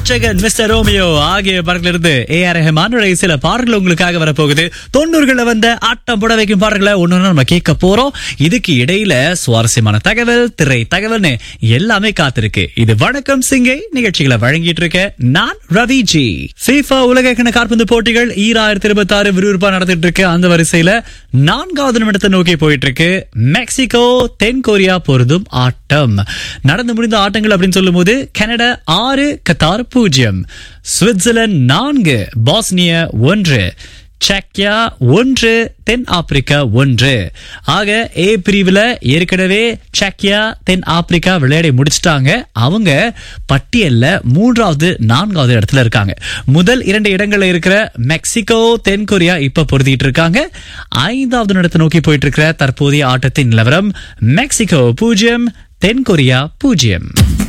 அர்ச்சகன் mister Romeo ஆகிய படத்துல இருந்து ஏ ஆர் ரஹ்மானுடைய சில பாடல்கள் உங்களுக்காக வரப்போகுது தொண்ணூறுகள்ல வந்த ஆட்டம் புட வைக்கும் பாடல்களை ஒண்ணு நம்ம கேட்க போறோம் இதுக்கு இடையில சுவாரஸ்யமான தகவல் திரை தகவல்னு எல்லாமே காத்திருக்கு இது வணக்கம் சிங்கை நிகழ்ச்சிகளை வழங்கிட்டு இருக்க நான் ரவி ஜி FIFA உலக கிண காற்பந்து போட்டிகள் ஈராயிரத்தி இருபத்தி ஆறு விறுவிறுப்பா நடந்துட்டு இருக்கு அந்த வரிசையில நான்காவது நிமிடத்தை நோக்கி போயிட்டு இருக்கு மெக்சிகோ தென் கொரியா பொருதும் ஆட்டம் நடந்து முடிந்த ஆட்டங்கள் அப்படின்னு சொல்லும்போது கனடா ஆறு கத்தார் பூஜ்ஜியம் சுவிட்சர்லாந்து நான்கு பாஸ்னியா ஒன்று செக்கியா ஒன்று தென் ஆப்பிரிக்கா ஒன்று ஆக ஏ பிரிவுல ஏற்கனவே செக்கியா தென் ஆப்பிரிக்கா விளையாடி முடிச்சிட்டாங்க அவங்க பட்டியல்ல மூன்றாவது நான்காவது இடத்துல இருக்காங்க முதல் இரண்டு இடங்கள்ல இருக்கிற மெக்சிகோ தென் கொரியா இப்ப பொருத்திட்டு இருக்காங்க ஐந்தாவது இடத்தை நோக்கி போயிட்டு இருக்கிற தற்போதைய ஆட்டத்தின் நிலவரம் மெக்சிகோ பூஜ்ஜியம் தென் கொரியா பூஜ்ஜியம்